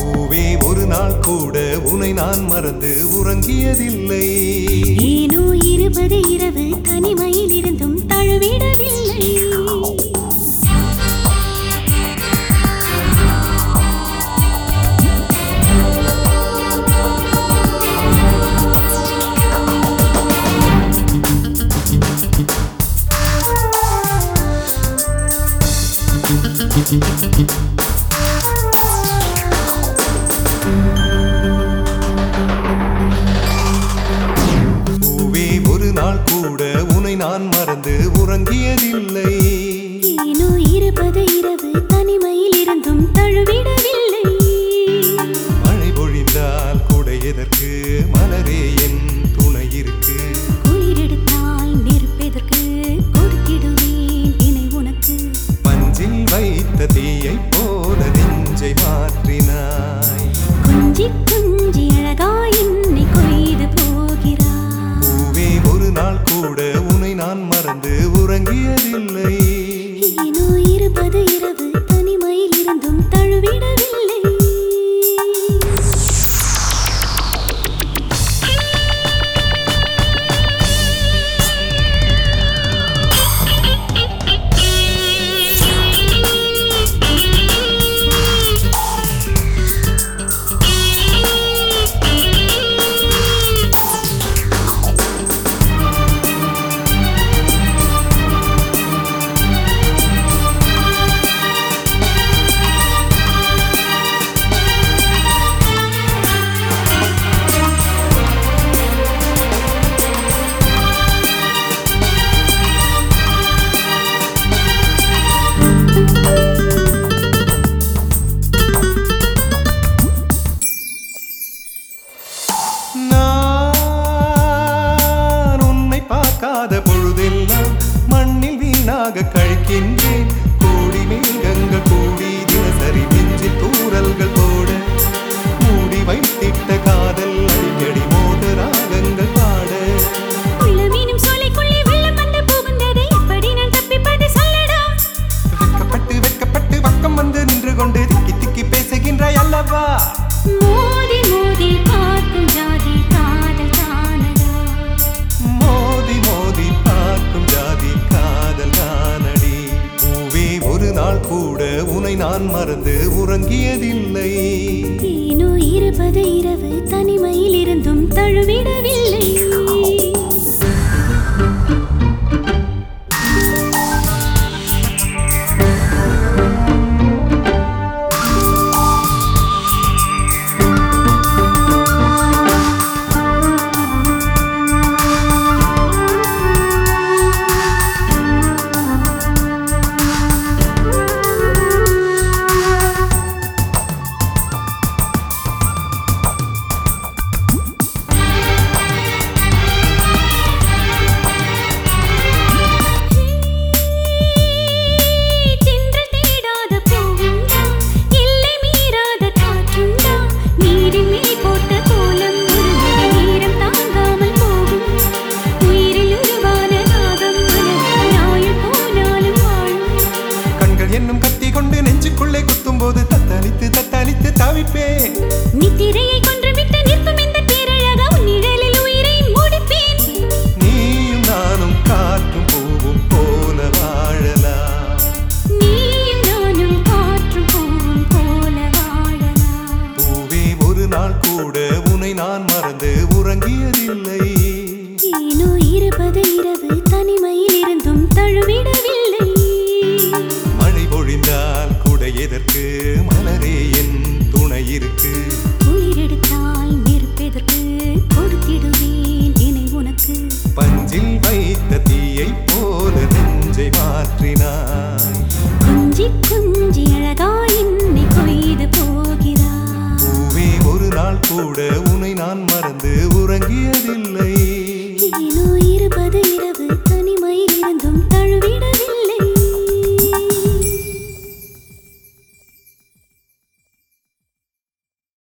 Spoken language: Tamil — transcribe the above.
பூவே ஒரு நாள் கூட உன்னை நான் மறந்து உறங்கியதில்லை ஏனோ இருபது இரவு தனிமையில் இருந்தும் தழுவிடவில்லை பூவே ஒரு நாள் கூட உன்னை நான் மறந்து உறங்கியதில்லை ஏனோ இருபது இரவு தனிமையில் இருந்தும் தழுவிடவில்லை மழை பொழிந்தால் கூட எதற்கு மலரே என் துணை இருக்கு குளிரெடுத்தால் நெருப்பெதற்கு கொடுத்திடுவேன் இணை உனக்கு மஞ்சில் வைத்த தீயை போல நெஞ்சை மாற்றினாய் கொஞ்சி கொஞ்சி அழகாய் என்னை கொய்து போகிறாய் பூவே ஒரு நாள் கூட உன்னை நான் மறந்து உறங்கியதில்லை ஏனோ இருபது இரவு தனிமையில் இருந்தும் தழுவிடவில்லை நான் உன்னை பார்க்காத பொழுதெல்லாம் மண்ணில் வீணாக கழிக்கின்றேன் கோடி மேகங்கள் கூடி தினசரி நெஞ்சில் தூறல்கள் போட மூடி வைத்திட்ட காதல் அடிக்கடி மோத ராகங்கள் பாட உள்ளமீனும் சோலைக்குள்ளே வெள்ளம் வந்து புகுந்தது எப்படி நான் தப்பிப்பது சொல்லடா வெக்கப்பட்டு வெக்கப்பட்டு பக்கம் வந்து நின்று கொண்டு திக்கி திக்கி பேசுகின்றாய் அல்லவா மோதி மோதி பார்க்கும் ஜாதி காதல் தானடா மோதி மோதி பார்க்கும் ஜாதி காதல் தானடி பூவே ஒரு நாள் கூட உன்னை நான் மறந்து உறங்கியதில்லை ஏனோ இருபது இரவு தனிமையில் இருந்தும் தழுவிடவில்லை